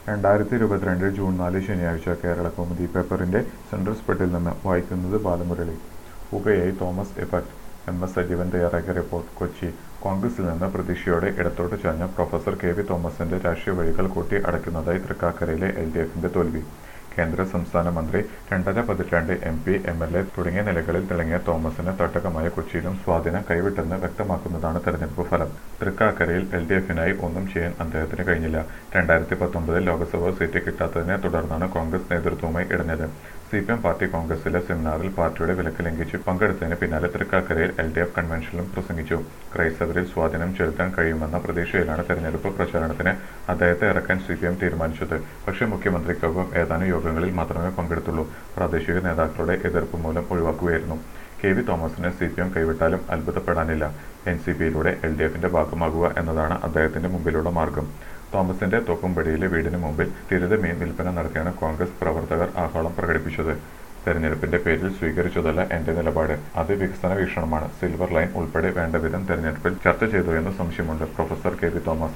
രണ്ടായിരത്തി ഇരുപത്തിരണ്ട് ജൂൺ നാല് ശനിയാഴ്ച കേരള കൗമുദി പേപ്പറിന്റെ സെൻട്രൽ സ്പെഡിൽ നിന്ന് വായിക്കുന്നത് ബാലമുരളി പുകയായി Thomas effect M S Sajeevan തയ്യാറാക്കിയ റിപ്പോർട്ട് കൊച്ചി കോൺഗ്രസിൽ നിന്ന് പ്രതീക്ഷയോടെ ഇടത്തോട്ട് ചാഞ്ഞ പ്രൊഫസർ കെ വി തോമസിന്റെ രാഷ്ട്രീയ വഴികൾ കൂട്ടി അടയ്ക്കുന്നതായി തൃക്കാക്കരയിലെ എൽ ഡി എഫിന്റെ തോൽവി കേന്ദ്ര സംസ്ഥാന മന്ത്രി രണ്ടര പതിറ്റാണ്ട് M P M L A തുടങ്ങിയ നിലകളിൽ തിളങ്ങിയ തോമസിന് തട്ടകമായ കൊച്ചിയിലും സ്വാധീനം കൈവിട്ടെന്ന് വ്യക്തമാക്കുന്നതാണ് തെരഞ്ഞെടുപ്പ് ഫലം തൃക്കാക്കരയിൽ എൽ ഡി എഫിനായി ഒന്നും ചെയ്യാൻ അദ്ദേഹത്തിന് കഴിഞ്ഞില്ല രണ്ടായിരത്തി പത്തൊമ്പതിൽ ലോക്സഭാ സീറ്റ് കിട്ടാത്തതിനെ തുടർന്നാണ് കോൺഗ്രസ് നേതൃത്വവുമായി ഇടഞ്ഞത് സി പി എം പാർട്ടി കോൺഗ്രസിലെ സെമിനാറിൽ പാർട്ടിയുടെ വിലക്ക് ലംഘിച്ച് പങ്കെടുത്തതിന് പിന്നാലെ തൃക്കാക്കരയിൽ എൽ ഡി എഫ് കൺവെൻഷനിലും പ്രസംഗിച്ചു ക്രൈസ്തവരിൽ സ്വാധീനം ചെലുത്താൻ കഴിയുമെന്ന പ്രതീക്ഷയിലാണ് തെരഞ്ഞെടുപ്പ് പ്രചാരണത്തിന് അദ്ദേഹത്തെ ഇറക്കാൻ സി പി എം തീരുമാനിച്ചത് പക്ഷേ മുഖ്യമന്ത്രിക്കൊപ്പം ഏതാനും യോഗങ്ങളിൽ മാത്രമേ പങ്കെടുത്തുള്ളൂ പ്രാദേശിക നേതാക്കളുടെ എതിർപ്പ് മൂലം ഒഴിവാക്കുകയായിരുന്നു കെ വി തോമസിനെ സി പി എം കൈവിട്ടാലും അത്ഭുതപ്പെടാനില്ല എൻ സി പിയിലൂടെ എൽ ഡി എഫിന്റെ ഭാഗമാകുക എന്നതാണ് അദ്ദേഹത്തിന്റെ മുമ്പിലുള്ള മാർഗം തോമസിന്റെ തോക്കുംപടിയിലെ വീടിന് മുമ്പിൽ തിരുത മീൻ വിൽപ്പന നടത്തിയാണ് കോൺഗ്രസ് പ്രവർത്തകർ ആഹ്ലാദം പ്രകടിപ്പിച്ചത് തെരഞ്ഞെടുപ്പിന്റെ പേരിൽ സ്വീകരിച്ചതല്ല എന്റെ നിലപാട് അത് വികസന വീക്ഷണമാണ് സിൽവർ ലൈൻ ഉൾപ്പെടെ വേണ്ടവിധം തെരഞ്ഞെടുപ്പിൽ ചർച്ച ചെയ്തു എന്ന് സംശയമുണ്ട് പ്രൊഫസർ കെ വി തോമസ്